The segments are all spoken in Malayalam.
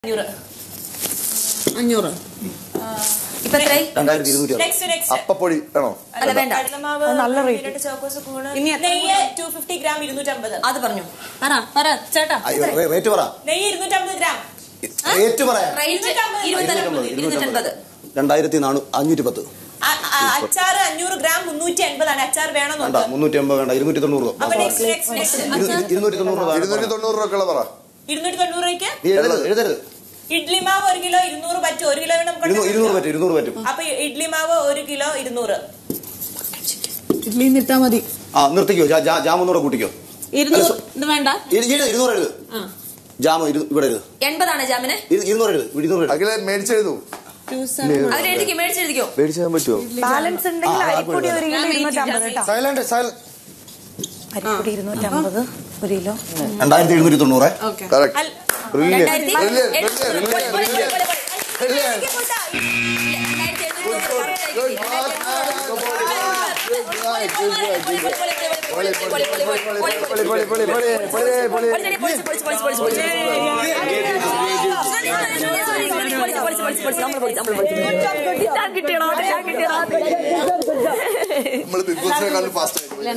അഞ്ഞൂറ് അഞ്ഞൂറ് ഇപ്പൊ എത്രയായി രണ്ടായിരത്തി ഇരുന്നൂറ്റി നെക്സ്റ്റ് നെക്സ്റ്റ് അപ്പപ്പൊടി വേണോ അല്ല വേണ്ട കടലമാവ് നല്ല rate. പീനട്ട് ചോക്കോസ് കൂണ് ഇനി എത്ര നെയ്യ് ടു ഫിഫ്റ്റി ഗ്രാം ഇരുന്നൂറ്റമ്പത് അത് പറഞ്ഞു പറ പറ ചേട്ടാ അയ്യോ, റേ- റേറ്റ് പറ നെയ്യ് ഇരുന്നൂറ്റമ്പത് ഗ്രാം റേറ്റ് പറയാം റേറ്റ് ഇരുപത്തൊൻപത് ഇരുന്നൂറ്റൻപത് രണ്ടായിരത്തി നാനൂ അഞ്ഞൂറ്റി പത്ത് അ- അ- അച്ചാറ് അഞ്ഞൂറ് ഗ്രാം മുന്നൂറ്റി അൻപതാണ് അച്ചാർ വേണം വേണ്ട മുന്നൂറ്റി അമ്പത് വേണ്ട ഇരുന്നൂറ്റി തൊണ്ണൂറ് രൂപ. അപ്പൊ നെക്സ്റ്റ് നെക്സ്റ്റ് നെക്സ്റ്റ് ഇരു- ഇരുന്നൂറ്റി തൊണ്ണൂറ് രൂപ ഇരുന്നൂറ്റി തൊണ്ണൂറ് രൂപ പറ ഇരുന്നൂറ്റി തൊണ്ണൂറ് രൂപയ്ക്ക് നീ എഴുതരുത് എഴുതരുത് ഇഡ്ലി മാവ് ഒരു കിലോ ഇരുന്നൂറ് പറ്റും ഒരു കിലോ വേണം ഇരുന്നൂറ് ഇരുന്നൂറ് പറ്റും ഇരുന്നൂറ് പറ്റും അപ്പൊ ഇഡ്ലി മാവ് ഒരു കിലോ ഇരുന്നൂറ് ഇഡ്ലി നിട്ടാ മതി ആ നിർത്തിക്കോ ജാ- ജാ- ജാം ഒന്നുകൂടെ കൂട്ടിക്കോ ഇരുന്നൂറ് ഇത് വേണ്ട ഇരു- ഇരു- ഇരുന്നൂറ് എഴുത് ആ. ജാമോ ഇരു- ഇവിടെ എഴുത് എൺപതാണ് ജാമിന് ഇരു- ഇരുന്നൂറ് എഴുത് ഇരുന്നൂറ് എഴുത് അഖിലെ മേടിച്ചെഴുതൂ അത് എഴുതിക്കോ മേടിച്ചെഴുതിക്കോ മേടിച്ചാൻ പറ്റുമോ ബാലൻസ് ഉണ്ടെങ്കിൽ അരിപ്പൊടി ഒരു കിലോ ഇരുന്നൂറ്റമ്പത് കേട്ടോ സൈലന്റ് സൈലന്റ് അരിപ്പൊടി ഇരുന്നൂറ്റമ്പത് ഒരു കിലോ രണ്ടായിരത്തി എഴുന്നൂറ്റി തൊണ്ണൂറ് കറക്റ്റ് അല്ല ബ്രില്യൻ രണ്ടായിരത്തി ബ്രില്യൻ എഴുന്നൂറ്. ബ്രില്യൻ പൊളി, പൊളി, പൊളി, പൊളി, പൊളി. Brilliant. എനിക്ക് പോട്ടാ. രണ്ടായിരത്തി എഴുന്നൂറ് correct ആയി കിട്ടി. പൊളി, പൊളി, പൊളി, പൊളി, പൊളി, പൊളി, പൊളി, പൊളി, പൊളി, പൊളി, പൊളി. പൊളിച്ചടി, പൊളിച്ച്, പൊളിച്ച്, പൊളിച്ച്, പൊളിച്ച്, പൊളിച്ച്. പൊളിച്ച്, പൊളിച്ച്, പൊളിച്ച്, പൊളിച്ച്. നമ്മള് പൊളിച്ച്, നമ്മള് പൊളിച്ച്. ഞാൻ കിട്ടിയടാ, ഞാൻ കിട്ടിയടാ. നമ്മൾ ബിഗ് ബോസിനെക്കാളും ഫാസ്റ്റ്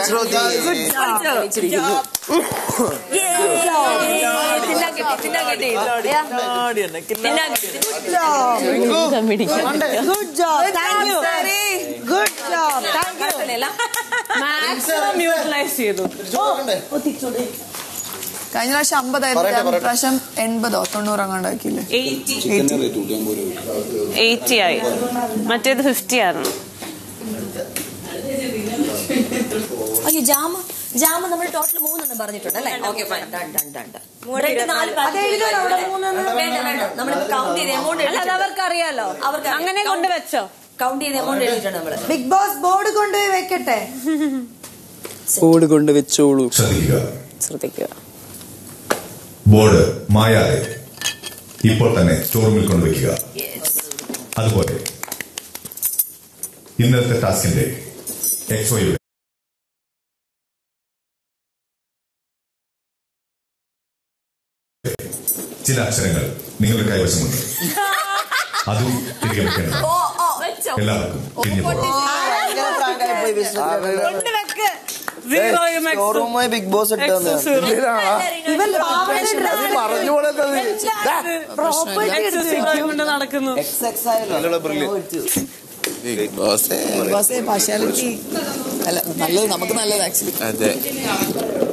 തിന്നാൻ കിട്ടി, തിന്നാൻ കിട്ടി. തിന്നാൻ കിട്ടി. Good job thank you good job thank you കുഴപ്പമില്ല. മാക്സിമം യൂട്ടിലൈസ് ചെയ്തു കഴിഞ്ഞ പ്രാവശ്യം അമ്പതായിരുന്നു പ്രാവശ്യം എൺപതോ തൊണ്ണൂറോ അങ്ങോട്ടാക്കിയില്ലേ എയ്റ്റി ആയി മറ്റേത് ഫിഫ്റ്റി ആയിരുന്നു അയ്യോ ജാമ ജാമ നമ്മൾ ടോട്ടൽ മൂന്നെണ്ണം പറഞ്ഞിട്ടുണ്ട് അല്ലേ okay fine done done done done bread നാല് വേണ്ട വേണ്ട നമ്മൾ കൗണ്ട് ചെയ്ത് എമൗണ്ട് അല്ല അത് അവർക്ക് അറിയാലോ അവർക്ക് അങ്ങനെ കൊണ്ട് വെച്ചോ കൗണ്ട് ചെയ്ത് എമൗണ്ട് എഴുതിയിട്ടുണ്ട് നമ്മള് ബിഗ് ബോസ് ബോർഡ് കൊണ്ടുപോയി വെക്കട്ടെ ബോർഡ് കൊണ്ട് വെച്ചോളൂ ശ്രദ്ധിക്കുക ശ്രദ്ധിക്കുക ബോർഡ് മായാതെ ഇപ്പോൾ തന്നെ സ്റ്റോർ റൂമിൽ കൊണ്ടുവയ്ക്കുക അതുപോലെ ഇന്നത്തെ ടാസ്കിന്റെ എക്സോയുടെ ചില അക്ഷരങ്ങൾ നിങ്ങളുടെ കൈവശമുണ്ട് അതും തിരികെ വെക്കേണ്ടതാണ് ഓ ഓ വെച്ചോ എല്ലാവർക്കും തിരിഞ്ഞു പോകാം ഷോറൂമായി ബിഗ് ബോസ് ഇട്ടത് ഇവൻ പറഞ്ഞുകൂടെ കൊണ്ട് നടക്കുന്നു പാർഷ്യാലിറ്റി അല്ല നല്ലത് നമുക്ക് നല്ലത് ആക്ച്വലി അതെ